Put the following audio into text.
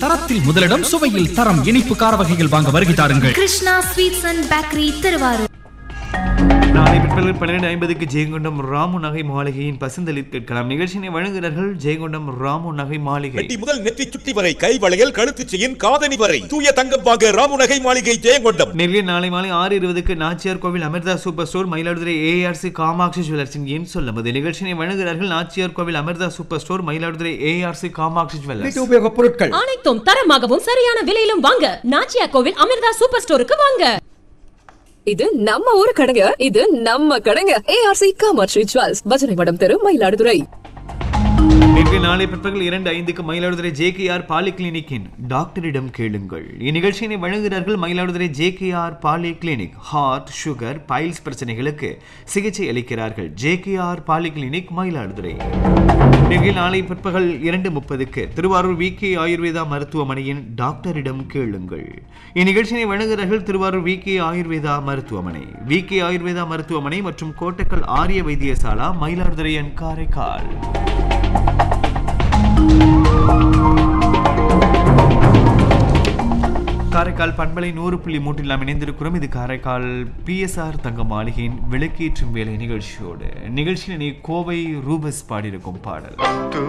தரத்தில் முதலிடம் சுவையில் தரம் இனிப்பு கார வகைகள் வாங்க வருகை தாருங்கள் Krishna sweets and bakery Tiruvarur நாளை பிற்பகல் பன்னிரண்டு ஐம்பதுக்கு ஜெயங்கொண்டம் ராமு நகை மாளிகையின் பசுந்தளிர் கேட்கலாம் நிகழ்ச்சியினை வழங்குகிறார்கள் ஜெயங்கொண்டம் ராமு நகை மாளிகை வெட்டி முதல் நெற்றி சுட்டி வரை கை வளையல் கழுத்து செயின் காதணி வரை தூய தங்கம் வாங்க ராமு நகை மாளிகை ஜெயங்கொண்டம் நெல்லை நாளை மாலை ஆறு இருபதுக்கு Nachiyar Koil Amirtha super store Mayiladuthurai ARC Kamatchi ஜுவல்லர்ஸின் என் சொல்லும்போது நிகழ்ச்சியினை வழங்குகிறார்கள் Nachiyar Koil Amirtha super store Mayiladuthurai ARC Kamatchi jewellers வீட்டு உபயோகப் பொருட்கள் அனைத்தும் தரமாகவும் சரியான விலையிலும் வாங்க நாச்சியா கோவில் அமிர்தா சூப்பர் ஸ்டோருக்கு வாங்க இது நம்ம ஊரு கடைங்க இது நம்ம கடைங்க ஏஆர்சி காமாட்சி ஜுவல்ஸ் பஜனை மடம் தெரு மயிலாடுதுறை நேற்று நாளை பிற்பகல் இரண்டு ஐந்துக்கு மயிலாடுதுறை ஜேகேஆர் பாலி கிளினிக்கின் டாக்டரிடம் கேளுங்கள் இந்நிகழ்ச்சியினை வழங்குகிறார்கள் Mayiladuthurai JKR polyclinic heart sugar piles பிரச்சனைகளுக்கு சிகிச்சை அளிக்கிறார்கள் ஜேகேஆர் பாலி கிளினிக் மயிலாடுதுறை நிகழ்ச்சி நாளை பிற்பகல் இரண்டு முப்பதுக்கு திருவாரூர் வி கே ஆயுர்வேதா மருத்துவமனையின் டாக்டரிடம் கேளுங்கள் இந்நிகழ்ச்சியினை வழங்குகிறார்கள் திருவாரூர் வி கே ஆயுர்வேதா மருத்துவமனை வி கே ஆயுர்வேதா மருத்துவமனை மற்றும் கோட்டக்கல் ஆரிய வைத்தியசாலா மயிலாடுதுறை அண்ட் காரைக்கால் காரைக்கால் பண்பலை நூறு புள்ளி மூன்றில் நாம் இணைந்திருக்கிறோம் இது காரைக்கால் பிஎஸ்ஆர் தங்க மாளிகையின் விளக்கேற்றும் வேலை நிகழ்ச்சியோடு நிகழ்ச்சியில் நீ கோவை ரூபஸ் பாடியிருக்கும் பாடல்